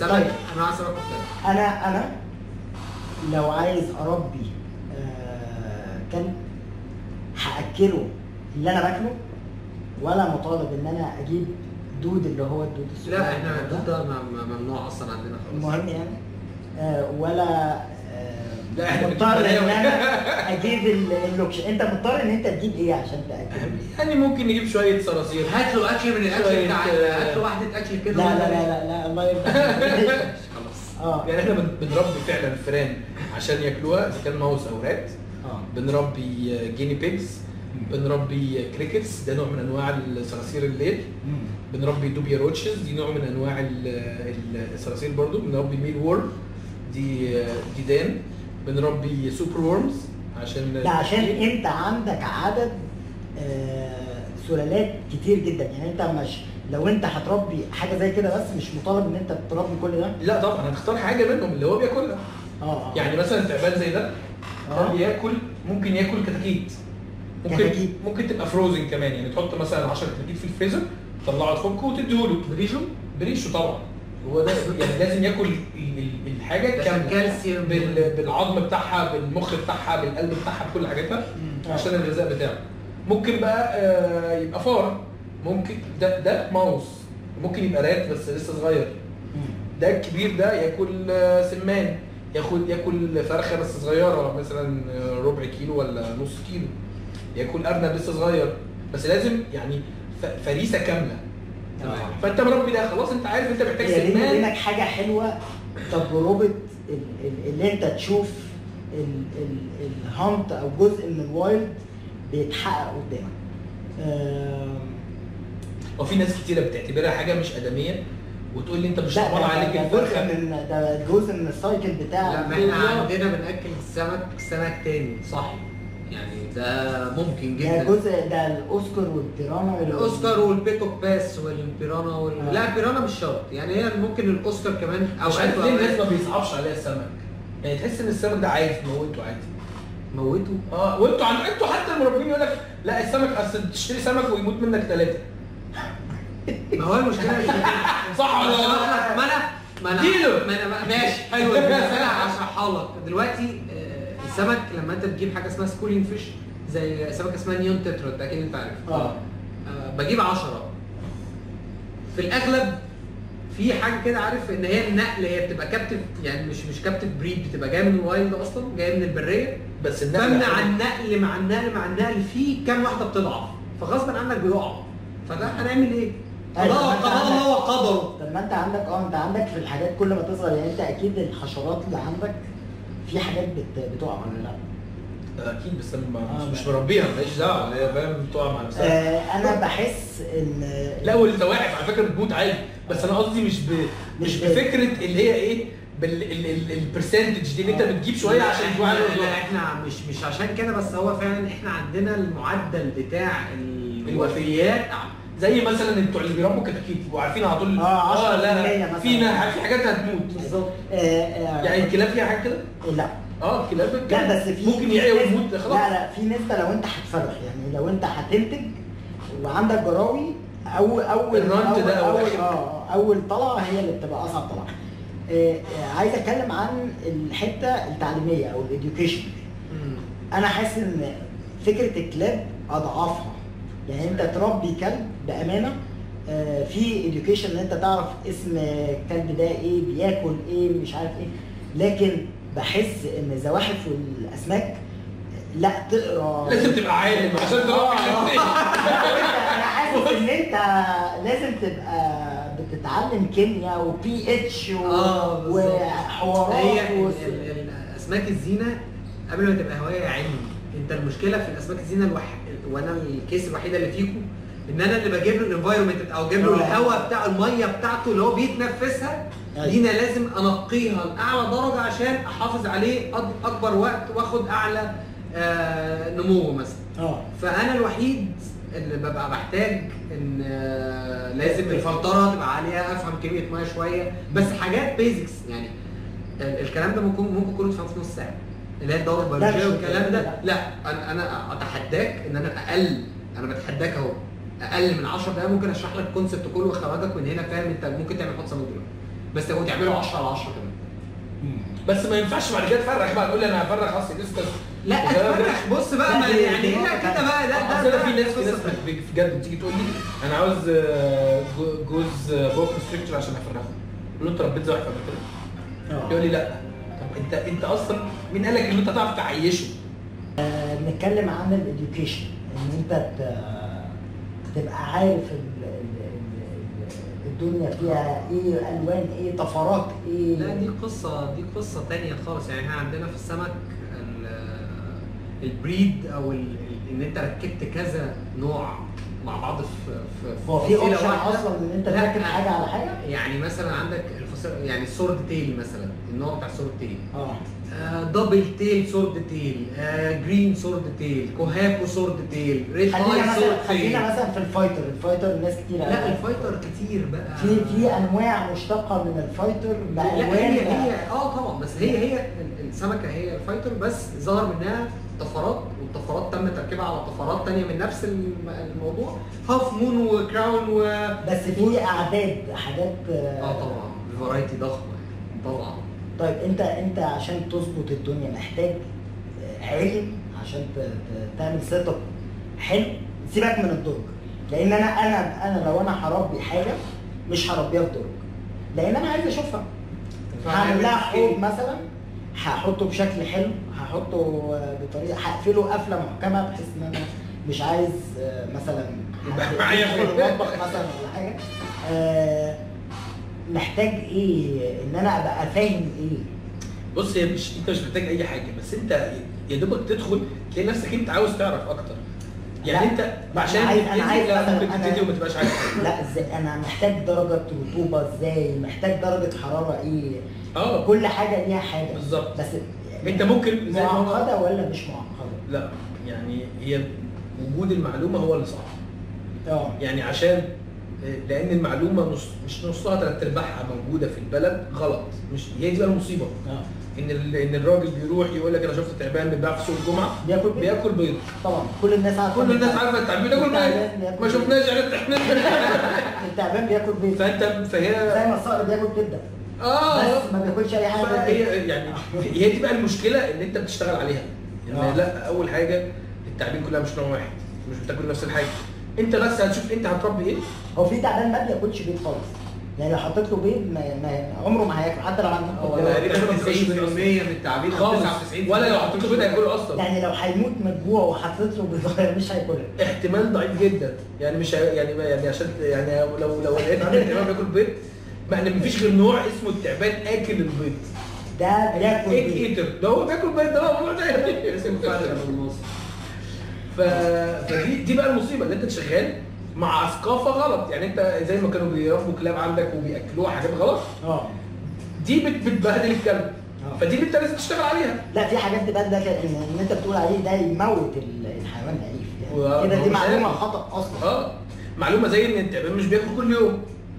سمك طيب. انواع سمك مختلفه انا انا لو عايز اربي آه، كلب هاكله اللي انا باكله ولا مطالب ان انا اجيب دود اللي هو الدود الصغير لا احنا ده. الدود ده م- م- ممنوع اصلا عندنا خالص المهم يعني آه، ولا آه، لا، إحنا بنجيب مضطر ان بلاوي. انا اجيب ال- اللوكش انت مضطر ان انت تجيب ايه عشان تاكل يعني ممكن نجيب شويه صراصير هات له اكل من الاكل شوية، بتاع آه، هات له واحده اكل لا كده لا لا لا لا الله يبارك خلاص اه يعني احنا بن- بنربي فعلا فئران عشان ياكلوها اذا كان ماوس او رات اه بنربي جيني بيجز بنربي كريكتس ده نوع من انواع الصراصير الليل مم. بنربي دوبيا روتشز دي نوع من انواع ال- ال- الصراصير برضو بنربي ميل وورم دي ديدان بنربي سوبر وورمز عشان ده عشان انت عندك عدد آه، سلالات كتير جدا يعني انت مش لو انت هتربي حاجه زي كده بس مش مطالب ان انت تربي كل ده لا طبعا هتختار حاجه منهم اللي هو بياكلها اه اه يعني مثلا تعبان زي ده ده اه بياكل ممكن ياكل كتاكيت ممكن كتاكيت. ممكن تبقى فروزن كمان يعني تحط مثلا 10 كتاكيت في الفريزر تطلعه تفكه وتديهوله بريشو بريشه طبعا هو ده يعني لازم ياكل ال- ال- الحاجه عشان كامله كالسيوم. بال- بالعظم بتاعها بالمخ بتاعها بالقلب بتاعها بكل حاجاتها آه. عشان الغذاء بتاعه ممكن بقى آه، يبقى فار ممكن ده ده ماوس ممكن يبقى رات بس لسه صغير مم. ده الكبير ده ياكل آه، سمان ياكل ياكل فرخه بس صغيره مثلا آه، ربع كيلو ولا نص كيلو ياكل ارنب لسه صغير بس لازم يعني ف- فريسه كامله آه. فانت مربي ده خلاص انت عارف انت محتاج هي بيني سمان وبينك حاجه حلوه تجربه ال- ال- اللي انت تشوف ال- ال- الهانت او جزء من الوايلد بيتحقق قدامك آم، وفي ناس كتيره بتعتبرها حاجه مش ادميه وتقول لي انت مش لا طبعا ده- عليك ده جزء الفرخه من ده جزء من السايكل بتاع لا ما احنا عندنا بناكل السمك سمك تاني صح يعني ده ممكن ده جدا جزء ده الاوسكار والبيرانا وال- الاوسكار والبيكوك باس والبيرانا وال... آه. لا البيرانا مش شرط يعني هي ممكن الاوسكار كمان مش اوقات عارف ليه الناس وأوقات. ما بيصعبش عليها السمك يعني تحس ان السمك ده عايز تموته عادي موته اه وانتوا عن انتوا حتى المربين يقول لك لا السمك اصل تشتري سمك ويموت منك ثلاثه ما هو المشكله مش في كده. صح ولا أشرح لا؟ لك ما انا ما انا اديله. ما انا بقى- ماشي حلو بس انا هشرحها لك دلوقتي آه، السمك لما انت بتجيب حاجه اسمها سكولين فيش زي سمكه اسمها نيون تترا ده اكيد انت عارف اه آه، بجيب 10 في الاغلب في حاجه كده عارف ان هي النقل هي بتبقى كابتف يعني مش مش كابتف بريد بتبقى جايه من الوايلد اصلا جايه من البريه بس النقل فمن حلو. على النقل مع النقل مع النقل في كام واحده بتضعف فغصبا عنك بيقعوا فده هنعمل ايه؟ أيوة، قضاء ما أنت قضاء عندك- الله وقدره طب ما انت عندك اه انت عندك في الحاجات كل ما تصغر يعني انت اكيد الحشرات اللي عندك في حاجات بت... بتقع ولا لا؟ اكيد بس انا ما- آه، مش, مش لا. مربيها ماليش دعوه هي فاهم تقع مع نفسها آه انا بحس ان لا والزواحف على فكره بتموت عادي بس انا قصدي مش ب... مش مش ب- بفكره اللي هي ايه بالبرسنتج دي اللي انت بتجيب شويه لا، عشان احنا توعي لا احنا مش مش عشان كده بس هو فعلا احنا عندنا المعدل بتاع الوفيات زي مثلا انتوا اللي بيربوا كتاكيت بيبقوا عارفين على طول اه 10% لا لا مثلاً. في نا- في حاجات هتموت بالظبط آه آه يعني الكلاب فيها حاجه كده؟ لا اه الكلاب لا بس في ممكن في يعيا نسبة- ويموت خلاص لا لا في نسبه لو انت هتفرخ يعني لو انت هتنتج وعندك جراوي اول اول الرنت أول ده أول اول حاجة. اه اول طلعه هي اللي بتبقى اصعب طلعه آه آه عايز اتكلم عن الحته التعليميه او الاديوكيشن مم. انا حاسس ان فكره الكلاب اضعافها يعني انت تربي كلب بامانه آه، في اديوكيشن ان انت تعرف اسم الكلب ده ايه بياكل ايه مش عارف ايه لكن بحس ان الزواحف والاسماك لا تقرا لازم تبقى عالم عشان آه، تروح آه. انا حاسس ان انت لازم تبقى بتتعلم كيمياء وبي اتش آه، بالظبط. وحوارات هي وس- ال- ال- الاسماك الزينه قبل ما تبقى هوايه علم انت المشكله في الاسماك الزينه الوح... وانا الكيس الوحيده اللي فيكم ان انا اللي بجيب له الانفايرمنت او اجيب له آه. الهواء بتاع الميه بتاعته اللي هو بيتنفسها أيوة. دي انا لازم انقيها لاعلى درجه عشان احافظ عليه أك- اكبر وقت واخد اعلى آه نمو مثلا اه فانا الوحيد اللي ببقى بحتاج ان آه، لازم الفلتره تبقى عاليه افهم كميه ميه شويه بس حاجات بيزكس يعني ال- الكلام ده ممكن ممكن كله تفهمه في نص ساعه اللي هي الدوره لا، البيولوجيه مش والكلام كده، ده لا انا انا اتحداك ان انا اقل انا بتحداك اهو اقل من 10 دقايق ممكن اشرح لك الكونسبت كله واخرجك من هنا فاهم انت ممكن تعمل حط صامولة دلوقتي بس وتعمله 10 على 10 كمان بس ما ينفعش بعد كده تفرخ بقى تقول لي انا هفرخ اصل ديسكس لا تفرخ بص بقى ما يعني ايه لا كده بقى ده اصل ده انا في ده ناس في ناس قصة تانية. بجد بتيجي تقول لي انا عاوز آه، جو- جوز بوك ستريكتشر عشان افرخه اقول له انت ربيت زواحف قبل كده؟ اه يقول لي لا طب انت انت اصلا مين قال لك ان انت تعرف تعيشه؟ آه، بنتكلم عن الاديوكيشن ان انت ت- تبقى عارف ال- ال- ال- الدنيا فيها ايه الوان ايه طفرات ايه لا دي قصة دي قصة تانية خالص يعني احنا عندنا في السمك ال- البريد او ال- ال- ان انت ركبت كذا نوع مع بعض في في هو في فصيلة اوبشن واحدة. اصلا ان انت لا، تركب حاجه على حاجه؟ يعني مثلا عندك الفصيلة يعني السورد تيل مثلا النوع بتاع السورد تيل اه آه دبل تيل سورد تيل آه جرين سورد تيل كوهاكو سورد تيل ريد خلينا اي مثلا سورد تيل خلينا مثلا في الفايتر الفايتر ناس كتير لا قوي. الفايتر كتير بقى في في انواع مشتقه من الفايتر لا هي بالوان هي اه طبعا بس هي هي ال- السمكه هي الفايتر بس ظهر منها طفرات والطفرات تم تركيبها على طفرات تانية من نفس الم- الموضوع هاف مون وكراون و بس في اعداد حاجات اه طبعا فرايتي ضخمه يعني طبعا طيب انت انت عشان تظبط الدنيا محتاج علم عشان ت- ت- تعمل سيت اب حلو سيبك من الدرج لان انا انا انا لو انا هربي حاجه مش هربيها في درج لان انا عايز اشوفها هعمل لها حوض مثلا هحطه بشكل حلو هحطه آه، بطريقه هقفله قفله محكمه بحيث ان انا مش عايز آه، مثلا يبقى حد معايا يدخل حوض. المطبخ مثلا ولا حاجه آه، محتاج ايه ان انا ابقى فاهم ايه بص هي مش انت مش محتاج اي حاجه بس انت يا دوبك تدخل تلاقي نفسك انت عاوز تعرف اكتر يعني لا، انت أنا عشان عايز- أنا تبتدي عايز لا مثلا ممكن أنا- تبتدي وما تبقاش عارف حاجة. لا ازاي انا محتاج درجه رطوبه ازاي محتاج درجه حراره ايه اه كل حاجه ليها حاجه بالظبط. بس انت ممكن زي ما هو معقده ولا مش معقده لا يعني هي وجود المعلومه هو اللي صعب اه يعني عشان لان المعلومه نص مش نصها ثلاث ارباعها موجوده في البلد غلط مش هي دي بقى المصيبه اه ان ال- ان الراجل بيروح يقول لك انا شفت تعبان بيتباع في سوق الجمعه بياكل بيض بياكل بيض طبعا كل الناس عارفه كل إن الناس عارفه التعبان بياكل التعبان بيض بياكل ما بيض. شفناش يعني احنا التعبان بياكل بيض فانت زي فهي ما الصقر بياكل كبده اه بس ما بياكلش اي حاجه غير فهي كده. يعني هي دي بقى المشكله اللي انت بتشتغل عليها يعني آه. لا اول حاجه التعبين كلها مش نوع واحد مش بتاكل نفس الحاجه انت بس هتشوف انت هتربي ايه هو في تعبان ما بياكلش بيض خالص يعني لو حطيت له بيض ما ما عمره ما هياكل حتى لو هو عنده تقريبا تقريباً 90% من التعبين أو خالص 99% ولا لو حطيت له بيض هياكله اصلا يعني لو هيموت من الجوع وحطيت له بيض مش هياكلها احتمال ضعيف جدا يعني مش هي- يعني ما يعني عشان يعني لو لو لقيت عندك تعبان بياكل بيض ما احنا مفيش غير نوع اسمه التعبان اكل البيض ده بياكل ايك بيض ايتر ده هو بياكل بيض ده موضوع تاني اسمه فرق بالنص ف... فدي دي بقى المصيبه اللي انت شغال مع ثقافه غلط يعني انت زي ما كانوا بيربوا كلاب عندك وبياكلوها حاجات غلط اه دي بت... بتبهدل الكلب آه. فدي اللي انت لازم تشتغل عليها لا في حاجات تبان ده كان- ان إن انت بتقول عليه ده يموت ال- الحيوان الاليف و- يعني كده دي مش معلومه هياكل. خطا اصلا اه معلومه زي ان التعبان مش بياكل كل يوم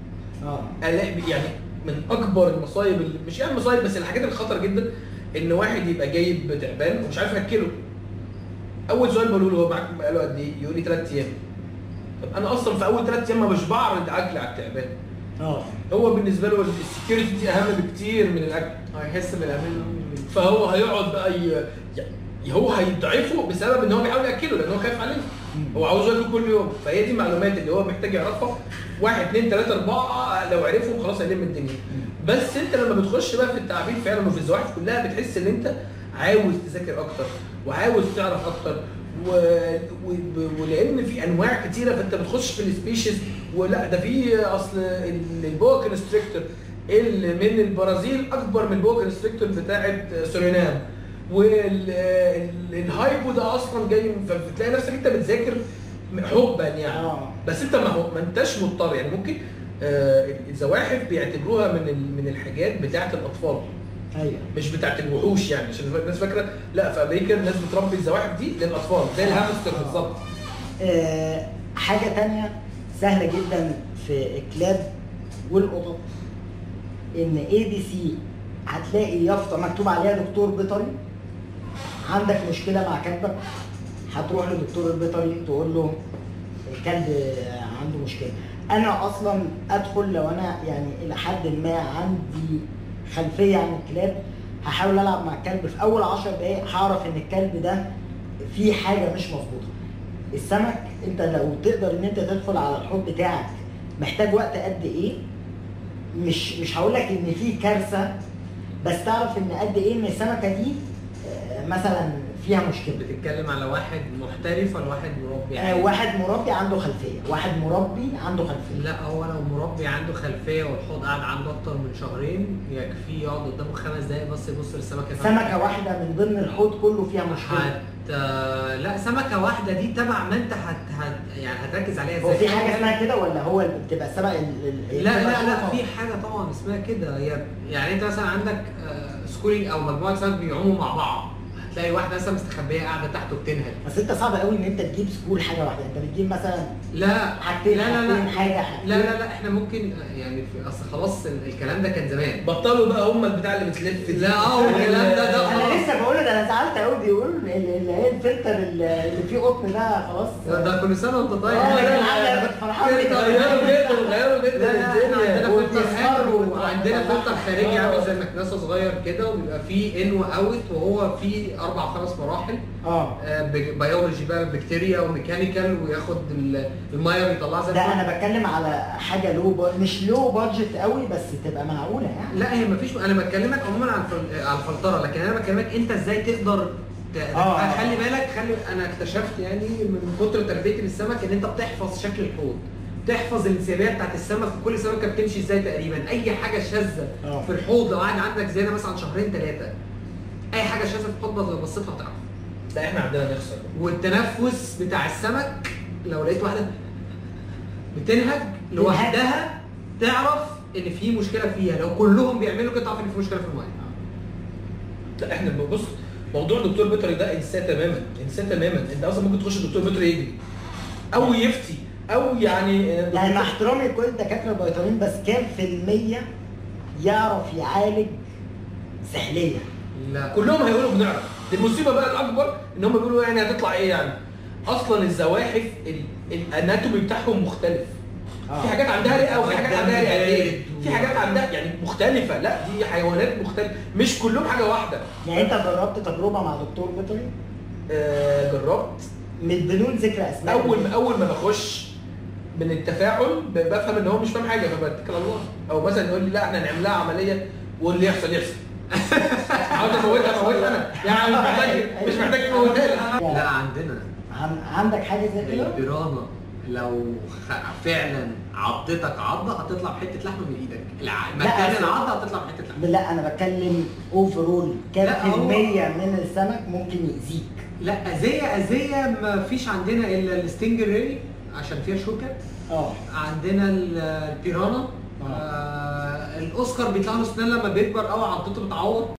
اه ألاقي- يعني من اكبر المصايب اللي مش يعني مصايب بس الحاجات الخطر جدا ان واحد يبقى جايب تعبان ومش عارف ياكله اول سؤال بقوله له هو معاك بقاله قد ايه يقول لي ثلاث ايام طب انا اصلا في اول ثلاث ايام ما مش بعرض اكل على التعبان اه هو بالنسبه له السكيورتي دي اهم بكتير من الاكل هيحس بالامان فهو هيقعد بقى ي... ي- هو هيضعفه بسبب ان هو بيحاول ياكله لان هو خايف عليه هو عاوز ياكل كل يوم فهي دي المعلومات اللي هو محتاج يعرفها واحد اثنين ثلاثة أربعة لو عرفهم خلاص هيلم الدنيا بس أنت لما بتخش بقى في التعبير فعلا وفي الزواحف كلها بتحس إن أنت عاوز تذاكر أكتر وعاوز تعرف أكتر و... و... ولأن في أنواع كتيرة فأنت بتخش في السبيشيز ولا ده في أصل ال- البوا كونستريكتور اللي من البرازيل أكبر من البوا كونستريكتور بتاعت سورينام والهايبو ده اصلا جاي من- فبتلاقي نفسك انت بتذاكر حبا يعني آه. بس انت ما هو ما انتش مضطر يعني ممكن آه، الزواحف بيعتبروها من ال- من الحاجات بتاعه الاطفال ايوه مش بتاعه الوحوش يعني عشان الناس فاكره لا في امريكا الناس بتربي الزواحف دي للاطفال زي الهامستر آه. بالظبط آه حاجه تانية سهله جدا في الكلاب والقطط ان اي دي سي هتلاقي يافطه مكتوب عليها دكتور بيطري عندك مشكله مع كلبك هتروح لدكتور البيطري تقول له الكلب عنده مشكله انا اصلا ادخل لو انا يعني الى حد ما عندي خلفيه عن الكلاب هحاول العب مع الكلب في اول 10 دقائق هعرف ان الكلب ده فيه حاجه مش مظبوطه السمك انت لو تقدر ان انت تدخل على الحوض بتاعك محتاج وقت قد ايه مش مش هقول لك ان في كارثه بس تعرف ان قد ايه ان السمكه دي آه، مثلا فيها مشكله بتتكلم على واحد محترف ولا واحد مربي آه، عادي؟ واحد مربي عنده خلفيه واحد مربي عنده خلفيه لا هو لو مربي عنده خلفيه والحوض قاعد عنده اكتر من شهرين يكفيه يقعد قدامه خمس دقايق بس يبص للسمكه سمكه واحده من ضمن الحوض كله فيها مشكله هت لا سمكه واحده دي تبع ما انت هت... هت... يعني هتركز عليها هو في حاجه اسمها كده ولا هو اللي بتبقى السمك ال- ال- لا بتبقى لا لا شوطة؟ في حاجه طبعا اسمها كده هي يعني انت مثلا عندك سكولينج او مجموعه سمك بيعوموا مع بعض هتلاقي واحده مثلا مستخبيه قاعده تحت وبتنهل بس انت صعب قوي ان انت تجيب سكول حاجه واحده انت بتجيب مثلا لا حاجتين لا لا لا حاجتين حاجه حاجتين لا لا لا احنا ممكن يعني في اصل خلاص ال- الكلام ده كان زمان بطلوا بقى هم البتاع اللي بتلف دي. لا، هو الكلام ده- ده انا خلاص. لسه بقول ده انا زعلت قوي بيقول اللي هي الفلتر اللي اللي فيه قطن ده خلاص ده كل سنه وانت طيب اه لا، لا لا، لا انا كنت فرحان فلتر. جدا غيروا جدا غيروا لا جدا لا احنا عندنا الدنيا فلتر هاند وبيصفروا وعندنا وعندنا فلتر خارجي آه. عامل زي مكنسه صغير كده وبيبقى فيه ان واوت وهو فيه اربع خمس مراحل اه آه، ب- بيولوجي بقى بكتيريا وميكانيكال وياخد ال- الميه بيطلعها زي ده الفل. انا بتكلم على حاجه لو ب... مش لو بادجت قوي بس تبقى معقوله يعني لا هي مفيش انا بكلمك عموما على الفل- على الفلتره لكن انا بكلمك انت ازاي تقدر ت- آه. خلي بالك خلي انا اكتشفت يعني من كتر تربيتي للسمك ان انت بتحفظ شكل الحوض تحفظ الانسيابيه بتاعت السمك وكل سمكه بتمشي ازاي تقريبا اي حاجه شاذه آه. في الحوض لو قاعد عندك زياده مثلا شهرين ثلاثه اي حاجه شاذه في الحوض لو بصيت لها هتعرف لا احنا عندنا نخسر والتنفس بتاع السمك لو لقيت واحده بتنهج لوحدها تعرف ان في مشكله فيها لو كلهم بيعملوا كده تعرف ان في مشكله في الميه لا احنا بص موضوع دكتور بيطري ده انساه تماما انساه تماما انت اصلا ممكن تخش دكتور بيطري يجري او يفتي او يعني يعني مع احترامي لكل الدكاتره البيطريين بس كام في المية يعرف يعالج سحليه لا كلهم هيقولوا بنعرف المصيبه بقى الاكبر ان هم بيقولوا يعني هتطلع ايه يعني اصلا الزواحف ال- الاناتومي بتاعهم مختلف آه. في حاجات عندها رئه وفي حاجات عندها رئتين بارد و- في حاجات عندها يعني مختلفه لا دي حيوانات مختلفه مش كلهم حاجه واحده يعني انت جربت تجربه مع دكتور بيطري آه جربت من بدون ذكر اسماء اول ما اول ما بخش من التفاعل ب- بفهم ان هو مش فاهم حاجه فبتكل على الله او مثلا يقول لي لا احنا هنعمل لها عمليه واللي يحصل يحصل عاوز اموتها اموتها انا يعني مش محتاج مش محتاج تموتها لي لا عندنا عن- عندك حاجه زي كده؟ البيرانا لو خ- فعلا عضتك عضه هتطلع بحته لحمه من ايدك الع- لا، مكان أصل- العضه هتطلع بحته لحمه لا انا بتكلم اوفرول كام لا، في هو- المية من السمك ممكن يأذيك لا اذيه اذيه ما فيش عندنا الا الستينجر راي عشان فيها شوكه اه عندنا ال- البيرانا آه الاوسكار بيطلع له اسنان لما بيكبر قوي عضته بتعور